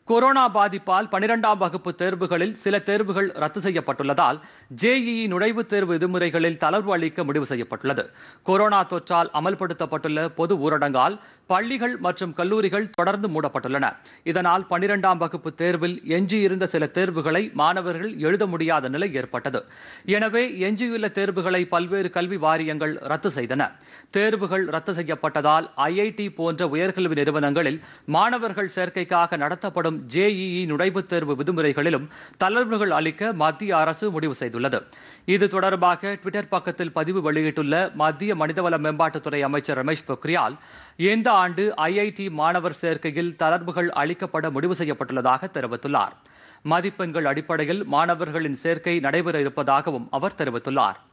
corona பாதிப்பால் பனிரெண்டாம் வகுப்பு தேர்வுகளில் சில தேர்வுகள் ரத்து செய்யப்பட்டுள்ளதால் ஜேஇஇ நுழைவுத் தேர்வு விதிமுறைகளில் தளர்வு அளிக்க முடிவு செய்யப்பட்டுள்ளது கொரோனா தொற்றால் அமல்படுத்தப்பட்டுள்ள பொது ஊரடங்கால் பள்ளிகள் மற்றும் கல்லூரிகள் தொடர்ந்து மூடப்பட்டுள்ளன இதனால் பனிரெண்டாம் வகுப்பு தேர்வில் எஞ்சியிருந்த சில தேர்வுகளை மாணவர்கள் எழுத முடியாத நிலை ஏற்பட்டது எனவே எஞ்சியுள்ள தேர்வுகளை பல்வேறு கல்வி வாரியங்கள் ரத்து செய்தன தேர்வுகள் ரத்து செய்யப்பட்டதால் ஐஐடி போன்ற உயர்கல்வி நிறுவனங்களில் மாணவர்கள் சேர்க்கைக்காக நடத்தப்படும் ஜேஇஇ நுழைவுத் தேர்வு விதிமுறைகளிலும் தளர்வுகள் அளிக்க மத்திய அரசு முடிவு செய்துள்ளது இது தொடர்பாக ட்விட்டர் பக்கத்தில் பதிவு வெளியிட்டுள்ள மத்திய மனிதவள மேம்பாட்டுத்துறை அமைச்சர் ரமேஷ் பொக்ரியால் இந்த ஆண்டு ஐஐடி மாணவர் சேர்க்கையில் தளர்வுகள் அளிக்கப்பட முடிவு செய்யப்பட்டுள்ளதாக தெரிவித்துள்ளார் மதிப்பெண்கள் அடிப்படையில் மாணவர்களின் சேர்க்கை நடைபெற இருப்பதாகவும் அவர் தெரிவித்துள்ளார்